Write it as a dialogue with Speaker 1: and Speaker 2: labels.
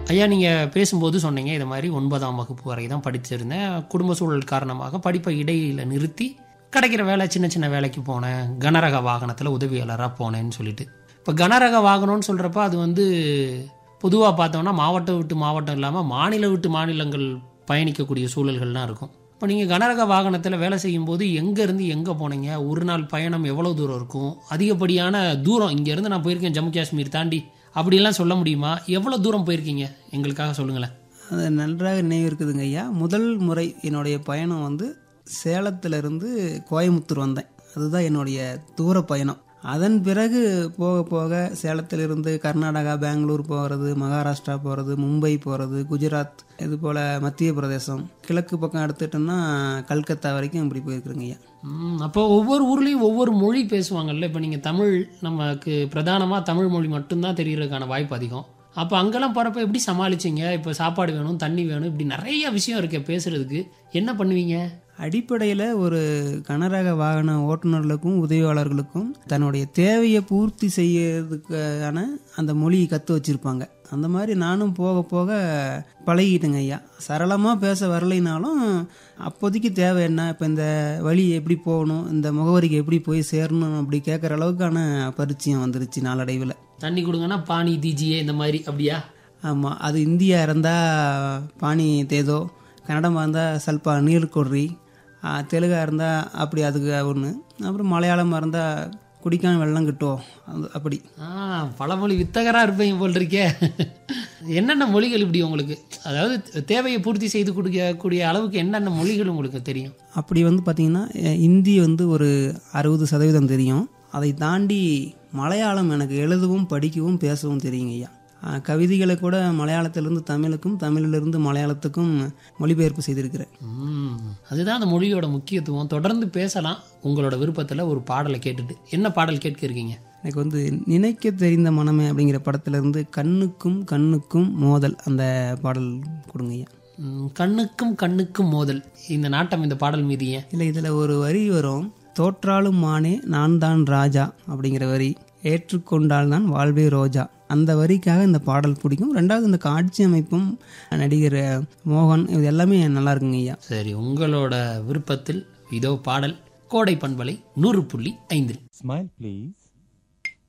Speaker 1: ஐயா நீங்கள் பேசும்போது சொன்னீங்க இது மாதிரி ஒன்பதாம் வகுப்பு வரை தான் படிச்சிருந்தேன் குடும்ப சூழல் காரணமாக படிப்பை இடையில நிறுத்தி கிடைக்கிற வேலை சின்ன சின்ன வேலைக்கு போனேன் கனரக வாகனத்தில் உதவியாளராக போனேன்னு சொல்லிட்டு இப்போ கனரக வாகனம்னு சொல்கிறப்ப அது வந்து பொதுவாக பார்த்தோம்னா மாவட்டம் விட்டு மாவட்டம் இல்லாமல் மாநில விட்டு மாநிலங்கள் பயணிக்கக்கூடிய சூழல்கள்லாம் இருக்கும் இப்போ நீங்கள் கனரக வாகனத்தில் வேலை செய்யும்போது எங்கேருந்து எங்கே போனீங்க ஒரு நாள் பயணம் எவ்வளோ தூரம் இருக்கும் அதிகப்படியான தூரம் இங்கேருந்து நான் போயிருக்கேன் ஜம்மு காஷ்மீர் தாண்டி அப்படிலாம் சொல்ல முடியுமா எவ்வளோ தூரம் போயிருக்கீங்க எங்களுக்காக சொல்லுங்களேன்
Speaker 2: அது நன்றாக நினைவு இருக்குதுங்க ஐயா முதல் முறை என்னுடைய பயணம் வந்து சேலத்திலிருந்து கோயமுத்தூர் வந்தேன் அதுதான் என்னுடைய தூர பயணம் அதன் பிறகு போக போக சேலத்திலிருந்து கர்நாடகா பெங்களூர் போகிறது மகாராஷ்டிரா போகிறது மும்பை போகிறது குஜராத் இது போல் மத்திய பிரதேசம் கிழக்கு பக்கம் எடுத்துட்டோம்னா கல்கத்தா வரைக்கும் இப்படி போயிருக்குறேங்க ஐயா
Speaker 1: ம், அப்போ ஒவ்வொரு ஊர்லேயும் ஒவ்வொரு மொழி பேசுவாங்கல்ல இப்போ நீங்கள் தமிழ் நமக்கு பிரதானமாக தமிழ் மொழி மட்டும்தான் தெரியறதுக்கான வாய்ப்பு அதிகம் அப்போ அங்கெல்லாம் போகிறப்ப எப்படி சமாளிச்சீங்க இப்போ சாப்பாடு வேணும் தண்ணி வேணும் இப்படி நிறைய விஷயம் இருக்கே பேசுறதுக்கு என்ன பண்ணுவீங்க
Speaker 2: அடிப்படையில் ஒரு கனரக வாகன ஓட்டுநர்களுக்கும் உதவியாளர்களுக்கும் தன்னுடைய தேவையை பூர்த்தி செய்யறதுக்கான அந்த மொழியை கற்று வச்சுருப்பாங்க அந்த மாதிரி நானும் போக போக பழகிட்டேங்க ஐயா சரளமாக பேச வரலைனாலும் அப்போதைக்கு தேவை என்ன இப்போ இந்த வழி எப்படி போகணும் இந்த முகவரிக்கு எப்படி போய் சேரணும் அப்படி கேட்குற அளவுக்கான பரிச்சயம் வந்துருச்சு நாளடைவில்
Speaker 1: தண்ணி கொடுங்கன்னா பானி தீஜியே இந்த மாதிரி அப்படியா
Speaker 2: ஆமாம் அது இந்தியா இருந்தால் பானி தேதோ கன்னடமாக இருந்தால் சல்பா நீர் கொர்ரி ஆ, தெலுங்கா இருந்தால் அப்படி அதுக்கு ஒன்று அப்புறம் மலையாளமாக இருந்தால் குடிக்கான வெள்ளம் கிட்டும் அது அப்படி
Speaker 1: ஆ பழமொழி வித்தகராக இருப்பீங்க போல் இருக்கே என்னென்ன மொழிகள் இப்படி உங்களுக்கு அதாவது தேவையை பூர்த்தி செய்து கொடுக்கக்கூடிய அளவுக்கு என்னென்ன மொழிகள் உங்களுக்கு தெரியும்
Speaker 2: அப்படி வந்து பார்த்திங்கன்னா அஹ், இந்தி வந்து ஒரு அறுபது சதவீதம் தெரியும் அதை தாண்டி மலையாளம் எனக்கு எழுதவும் படிக்கவும் பேசவும் தெரியுங்க ஐயா அஹ், கவிதைகளை கூட மலையாளத்திலிருந்து தமிழுக்கும் தமிழிலிருந்து மலையாளத்துக்கும் மொழிபெயர்ப்பு செய்திருக்கிறேன்
Speaker 1: ம், அதுதான் அந்த மொழியோட முக்கியத்துவம் தொடர்ந்து பேசலாம் உங்களோட விருப்பத்தில் ஒரு பாடலை கேட்டுட்டு என்ன பாடல் கேட்க இருக்கீங்க
Speaker 2: எனக்கு வந்து நினைக்க தெரிந்த மனமே அப்படிங்கிற படத்துல இருந்து கண்ணுக்கும் கண்ணுக்கும் மோதல் அந்த பாடல் கொடுங்க ஐயா
Speaker 1: ம், கண்ணுக்கும் கண்ணுக்கும் மோதல் இந்த நாட்டம் இந்த பாடல் மீது ஏன்
Speaker 2: இல்லை இதில் ஒரு வரி வரும் தோற்றாலும் மானே நான் தான் ராஜா அப்படிங்கிற வரி ஏற்றுக்கொண்டால் தான் வாழ்வே ரோஜா அந்த வரிக்காக இந்த பாடல் பிடிக்கும் ரெண்டாவது இந்த காட்சி அமைப்பும் நடிகர் மோகன் இது எல்லாமே நல்லா இருக்குங்க ஐயா
Speaker 1: சரி உங்களோட விருப்பத்தில் இதோ பாடல் கோடை பண்பலை நூறு புள்ளி ஐந்தில்
Speaker 3: Smile, please.